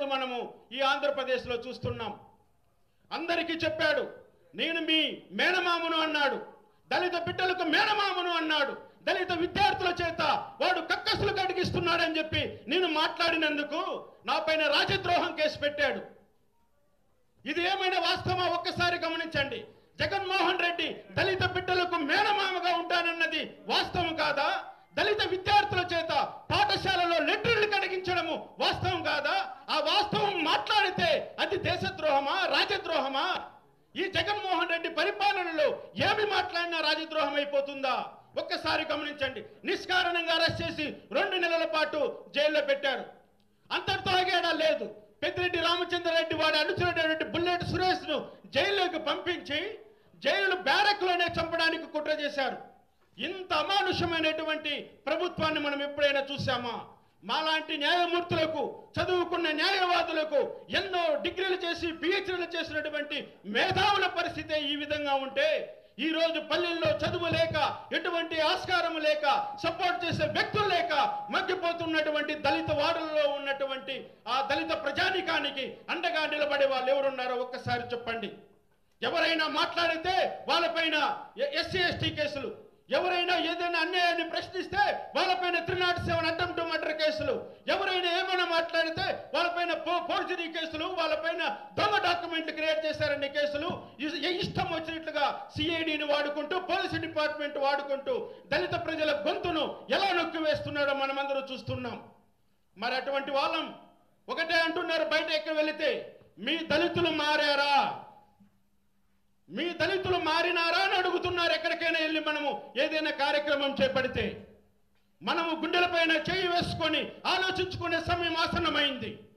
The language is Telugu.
మనము ఈ ఆంధ్రప్రదేశ్లో చూస్తున్నాం అందరికీ చెప్పాడు నేను మీ మేనమామను అన్నాడు దళిత బిడ్డలకు మేనమామను అన్నాడు దళిత విద్యార్థుల చేత వాడు కక్కసులు కడిగిస్తున్నాడని చెప్పి నేను మాట్లాడినందుకు నా పైన రాజద్రోహం కేసు పెట్టాడు ఇది ఏమైనా వాస్తవమా ఒక్కసారి గమనించండి జగన్మోహన్ రెడ్డి దళిత బిడ్డలకు మేనమామగా ఉంటానన్నది వాస్తవం కాదా దళిత విద్యార్థుల చేత పాఠశాలలో లెటర్లు కడిగించడము వాస్తవం కాదా ఆ వాస్తవం మాట్లాడితే అది దేశద్రోహమా రాజద్రోహమా ఈ జగన్మోహన్ రెడ్డి పరిపాలనలో ఏమి మాట్లాడినా రాజద్రోహం అయిపోతుందా ఒక్కసారి గమనించండి నిష్కారణంగా అరెస్ట్ చేసి రెండు నెలల పాటు జైల్లో పెట్టారు అంతటితో ఆగేడా లేదు పెద్దిరెడ్డి రామచంద్రారెడ్డి వాడి అనుచరుడైనటువంటి బుల్లెట్ సురేష్ ను జైల్లోకి పంపించి జైలు బ్యారక్లోనే చంపడానికి కుట్ర చేశారు ఇంత అమానుషమైనటువంటి ప్రభుత్వాన్ని మనం ఎప్పుడైనా చూసామా మాలాంటి న్యాయమూర్తులకు చదువుకున్న న్యాయవాదులకు ఎన్నో డిగ్రీలు చేసి పిహెచ్డీలు చేసినటువంటి మేధావుల పరిస్థితి ఈ విధంగా ఉంటే ఈ రోజు పల్లెల్లో చదువు లేక ఎటువంటి ఆస్కారం లేక సపోర్ట్ చేసే వ్యక్తులు లేక మగ్గిపోతున్నటువంటి దళిత వాడలలో ఉన్నటువంటి ఆ దళిత ప్రజానికానికి అండగా నిలబడే వాళ్ళు ఎవరున్నారో ఒక్కసారి చెప్పండి ఎవరైనా మాట్లాడితే వాళ్ళపైన ఎస్సీ ఎస్టీ కేసులు ఎవరైనా ఏదైనా అన్యాయాన్ని ప్రశ్నిస్తే వాళ్ళపైన three not seven attempt murder కేసులు ఎవరైనా ఏమైనా మాట్లాడితే వాళ్ళపైన ఫోర్జరీ కేసులు వాళ్ళపైన దొంగ డాక్యుమెంట్లు క్రియేట్ చేశారనే కేసులు ఇ- ఇష్టం వచ్చినట్లుగా సిఐడిని వాడుకుంటూ పోలీసు డిపార్ట్మెంట్ వాడుకుంటూ దళిత ప్రజల గొంతును ఎలా నొక్కి వేస్తున్నాడో మనమందరూ చూస్తున్నాం మరి అటువంటి వాళ్ళం ఒకటే అంటున్నారు బయట ఎక్కడ వెళితే మీ దళితులు మారారా మీ దళితులు మారినారా అని అడుగుతున్నారు ఎక్కడికైనా వెళ్ళి మనము ఏదైనా కార్యక్రమం చేపడితే మనము గుండెలపైన చేయి వేసుకొని ఆలోచించుకునే సమయం ఆసన్నమైంది